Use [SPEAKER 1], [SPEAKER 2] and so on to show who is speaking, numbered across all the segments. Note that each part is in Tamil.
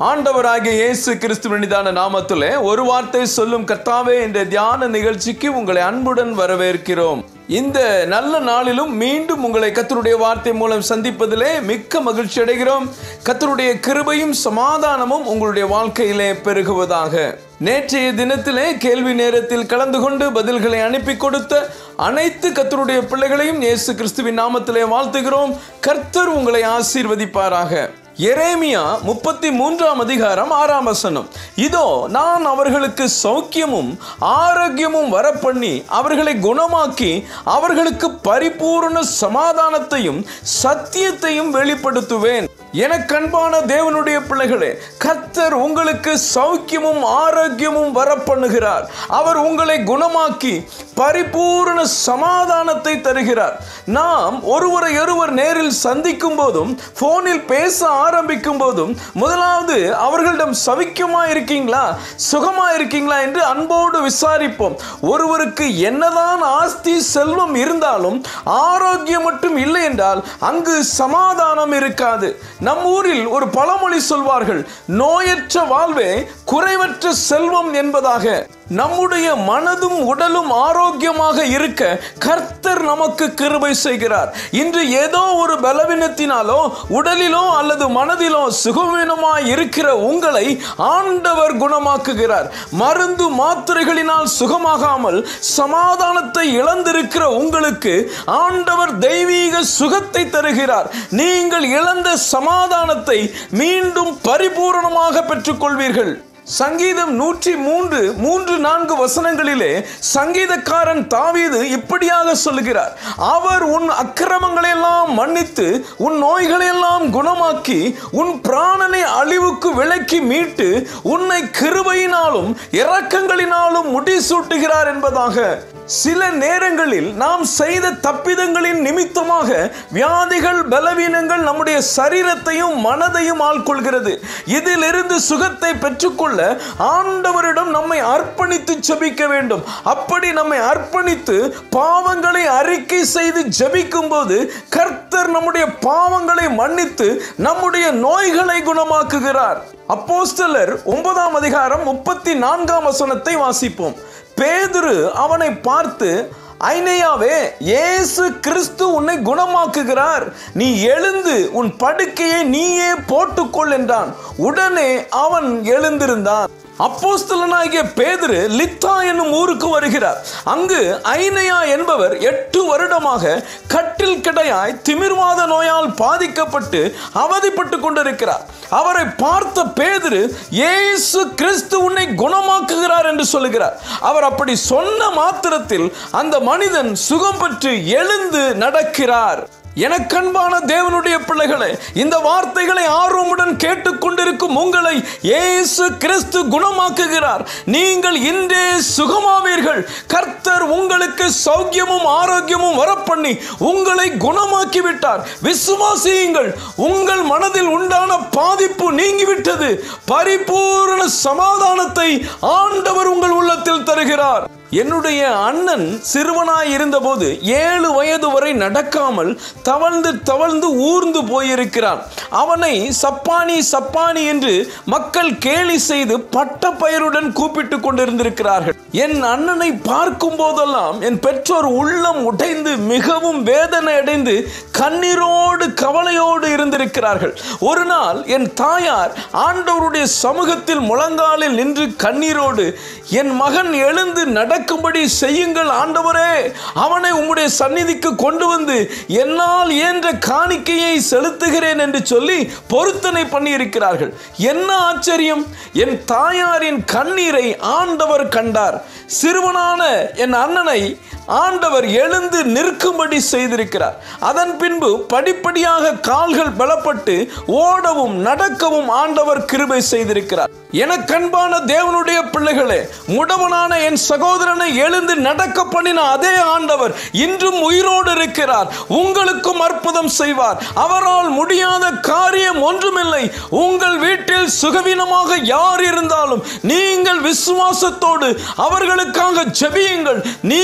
[SPEAKER 1] ஆண்டவராகிய இயேசு கிறிஸ்துவனிதான நாமத்திலே ஒரு வார்த்தை சொல்லும் கர்த்தாவே என்ற தியான நிகழ்ச்சிக்கு உங்களை அன்புடன் வரவேற்கிறோம் இந்த நல்ல நாளிலும் மீண்டும் உங்களை கத்தருடைய வார்த்தை மூலம் சந்திப்பதிலே மிக்க மகிழ்ச்சி அடைகிறோம் கத்தருடைய கிருபையும் சமாதானமும் உங்களுடைய வாழ்க்கையிலே பெருகுவதாக நேற்றைய தினத்திலே கேள்வி நேரத்தில் கலந்து கொண்டு பதில்களை அனுப்பி கொடுத்த அனைத்து கத்தருடைய பிள்ளைகளையும் இயேசு கிறிஸ்துவின் நாமத்திலே வாழ்த்துகிறோம் கர்த்தர் உங்களை ஆசீர்வதிப்பாராக எரேமியா முப்பத்தி மூன்றாம் அதிகாரம் ஆறாம் வசனம் இதோ நான் அவர்களுக்கு சௌக்கியமும் ஆரோக்கியமும் வரப்பண்ணி அவர்களை குணமாக்கி அவர்களுக்கு பரிபூர்ண சமாதானத்தையும் சத்தியத்தையும் வெளிப்படுத்துவேன் எனக்கன்பான தேவனுடைய பிள்ளைகளே கர்த்தர் உங்களுக்கு சௌக்கியமும் ஆரோக்கியமும் வரப்பண்ணுகிறார் அவர் உங்களை குணமாக்கி பரிபூர்ண சமாதானத்தை தருகிறார் நாம் ஒருவரை ஒருவர் நேரில் சந்திக்கும் போதும் போனில் பேச ஆரம்பிக்கும் போதும் முதலாவது அவர்களிடம் சவிக்கமா இருக்கீங்களா சுகமா இருக்கீங்களா என்று அன்போடு விசாரிப்போம் ஒருவருக்கு என்னதான் ஆஸ்தி செல்வம் இருந்தாலும் ஆரோக்கியம் மட்டும் இல்லை என்றால் அங்கு சமாதானம் இருக்காது நம் ஊரில் ஒரு பழமொழி சொல்வார்கள் நோயற்ற வாழ்வே குறைவற்ற செல்வம் என்பதாக நம்முடைய மனதும் உடலும் ஆரோக்கியமாக இருக்க கர்த்தர் நமக்கு கிருபை செய்கிறார் இன்று ஏதோ ஒரு பலவீனத்தினாலோ உடலிலோ அல்லது மனதிலோ சுகவீனமாய் இருக்கிற உங்களை ஆண்டவர் குணமாக்குகிறார் மருந்து மாத்திரைகளினால் சுகமாகாமல் சமாதானத்தை இழந்திருக்கிற உங்களுக்கு ஆண்டவர் தெய்வீக சுகத்தை தருகிறார் நீங்கள் இழந்த சமாதானத்தை மீண்டும் பரிபூரணமாக பெற்றுக்கொள்வீர்கள் சங்கீதம் நூற்றி மூன்று மூன்று நான்கு வசனங்களிலே சங்கீதக்காரன் தாவீது இப்படியாக சொல்லுகிறார் அவர் உன் அக்கிரமங்களையெல்லாம் மன்னித்து உன் நோய்களையெல்லாம் குணமாக்கி உன் பிராணனை அழிவுக்கு விலக்கி மீட்டு உன்னை கிருபையினாலும் இரக்கங்களினாலும் முடிசூட்டுகிறார் என்பதாக சில நேரங்களில் நாம் செய்த தப்பிதங்களின் நிமித்தமாக வியாதிகள் பலவீனங்கள் நம்முடைய சரீரத்தையும் மனதையும் ஆள்கொள்கிறது இதிலிருந்து சுகத்தை பெற்றுக்கொள்ள ஆண்டவரிடம் நம்மை அர்ப்பணித்து ஜெபிக்க வேண்டும் அப்படி நம்மை அர்ப்பணித்து பாவங்களை அறிக்கை செய்து ஜெபிக்கும் போது கர்த்தர் நம்முடைய பாவங்களை மன்னித்து நம்முடைய நோய்களை குணமாக்குகிறார் அப்போஸ்தலர் ஒன்பதாம் அதிகாரம் முப்பத்தி நான்காம் வசனத்தை வாசிப்போம் பேதுரு அவனை பார்த்து ஐனையாவே இயேசு கிறிஸ்து உன்னை குணமாக்குகிறார் நீ எழுந்து உன் படுக்கையை நீயே போட்டுக்கொள் என்றான் உடனே அவன் எழுந்திருந்தான் அப்போஸ்தலனாகிய பேதுரு லித்தா என்னும் ஊருக்கு வருகிறார் அங்கு ஐனையா என்பவர் எட்டு வருடமாக கட்டில் கிடையாய் திமிர்வாத நோயால் பாதிக்கப்பட்டு அவதிப்பட்டு கொண்டிருக்கிறார் அவரை பார்த்த பேதுரு இயேசு கிறிஸ்து உன்னை குணமாக்குகிறார் என்று சொல்லுகிறார் அவர் அப்படி சொன்ன மாத்திரத்தில் அந்த மனிதன் சுகம் பெற்று எழுந்து நடக்கிறார் எனக்கன்பான தேவனுடைய பிள்ளைகளே இந்த வார்த்தைகளை ஆர்வமுடன் கேட்டுக்கொண்டிருக்கும் உங்களை இயேசு கிறிஸ்து குணமாக்குகிறார் நீங்கள் இன்றே சுகமாவீர்கள் கர்த்தர் உங்களுக்கு சௌக்கியமும் ஆரோக்கியமும் வரப்பண்ணி உங்களை குணமாக்கி விட்டார் விசுவாசியுங்கள் உங்கள் மனதில் உண்டான பாதிப்பு நீங்கிவிட்டது பரிபூரண சமாதானத்தை ஆண்டவர் உங்கள் உள்ளத்தில் தருகிறார் என்னுடைய அண்ணன் சிறுவனாய் இருந்தபோது ஏழு வயது வரை நடக்காமல் தவழ்ந்து தவழ்ந்து ஊர்ந்து போயிருக்கிறான் அவனை சப்பானி சப்பானி என்று மக்கள் கேலி செய்து பட்ட பெயருடன் கூப்பிட்டு கொண்டிருந்திருக்கிறார்கள் என் அண்ணனை பார்க்கும் போதெல்லாம் என் பெற்றோர் உள்ளம் உடைந்து மிகவும் வேதனை அடைந்து கண்ணீரோடு கவலையோடு இருந்திருக்கிறார்கள் ஒரு நாள் என் தாயார் ஆண்டவருடைய சமூகத்தில் முழங்காலில் நின்று கண்ணீரோடு என் மகன் எழுந்து நடக்கும்படி செய்யுங்கள் ஆண்டவரே அவனை உம்முடைய சந்நிதிக்கு கொண்டு வந்து என்னால் இயன்ற காணிக்கையை செலுத்துகிறேன் என்று சொல்லி பொருத்தனை பண்ணியிருக்கிறார்கள் என்ன ஆச்சரியம் என் தாயாரின் கண்ணீரை ஆண்டவர் கண்டார் சிறுவனான என் அண்ணனை ஆண்டவர் எழுந்து நிற்கும்படி செய்திருக்கிறார் அதன் பின்பு படிப்படியாக கால்கள் பலப்பட்டு ஓடவும் நடக்கவும் ஆண்டவர் கிருபை செய்திருக்கிறார் எனக்கன்பான தேவனுடைய பிள்ளைகளே முடவனான என் சகோதரனை எழுந்து நடக்க பண்ணின அதே ஆண்டவர் இன்றும் உயிரோடு இருக்கிறார் உங்களுக்கும் அற்புதம் செய்வார் அவரால் முடியாத காரியம் ஒன்றுமில்லை உங்கள் வீட்டில் சுகவீனமாக யார் இருந்தாலும் நீங்கள் விசுவாசத்தோடு அவர்களுக்காக ஜெபியுங்கள் நீங்களே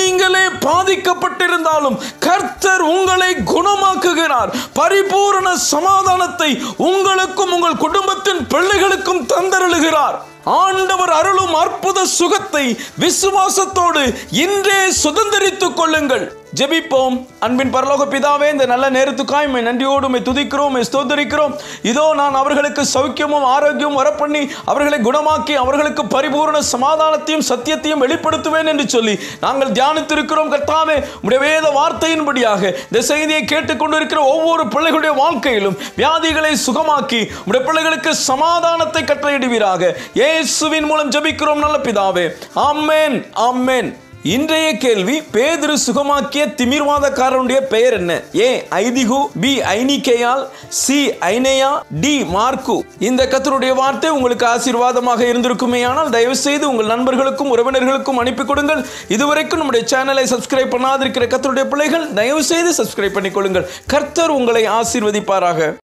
[SPEAKER 1] பாதிக்கப்பட்டிருந்தாலும் கர்த்தர் உங்களை குணமாக்குகிறார் பரிபூரண சமாதானத்தை உங்களுக்கும் உங்கள் குடும்பத்தின் பிள்ளைகளுக்கும் தந்தருளுகிறார் ஆண்டவர் அருளும் அற்புத சுகத்தை விசுவாசத்தோடு இன்றே சுதந்திரித்துக் கொள்ளுங்கள் ஜெபிப்போம் அன்பின் பரலோக பிதாவே இந்த நல்ல நேரத்துக்காய் உம்மை நன்றியோடு உம்மை துதிக்கிறோம் உம்மை ஸ்தோத்தரிக்கிறோம் இதோ நான் அவர்களுக்கு சௌக்கியமும் ஆரோக்கியமும் வரப்பண்ணி அவர்களை குணமாக்கி அவர்களுக்கு பரிபூரண சமாதானத்தையும் சத்தியத்தையும் வெளிப்படுத்துவேன் என்று சொல்லி நாங்கள் தியானித்திருக்கிறோம் கர்த்தாவே உடைய வேத வார்த்தையின்படியாக இந்த செய்தியை கேட்டுக்கொண்டிருக்கிற ஒவ்வொரு பிள்ளைகளுடைய வாழ்க்கையிலும் வியாதிகளை சுகமாக்கி உடைய பிள்ளைகளுக்கு சமாதானத்தை கட்டளையிடுவீராக இயேசுவின் மூலம் ஜெபிக்கிறோம் நல்ல பிதாவே ஆமென் ஆமென் இன்றைய கேள்வி பேதுரு சுகமாக்கிய திமிர்வாதக்காரனுடைய பெயர் என்ன ஏ ஐதிகு பி ஐனிகேயால் சி ஐனேயா டி மார்க்கு இந்த கத்தருடைய வார்த்தை உங்களுக்கு ஆசீர்வாதமாக இருந்திருக்குமே ஆனால் தயவு செய்து உங்கள் நண்பர்களுக்கும் உறவினர்களுக்கும் அனுப்பி கொடுங்கள் இதுவரைக்கும் நம்முடைய சேனலை சப்ஸ்கிரைப் பண்ணாதிருக்கிற கத்தருடைய பிள்ளைகள் தயவு செய்து சப்ஸ்கிரைப் பண்ணிக்கொள்ளுங்கள் கர்த்தர் உங்களை ஆசீர்வதிப்பாராக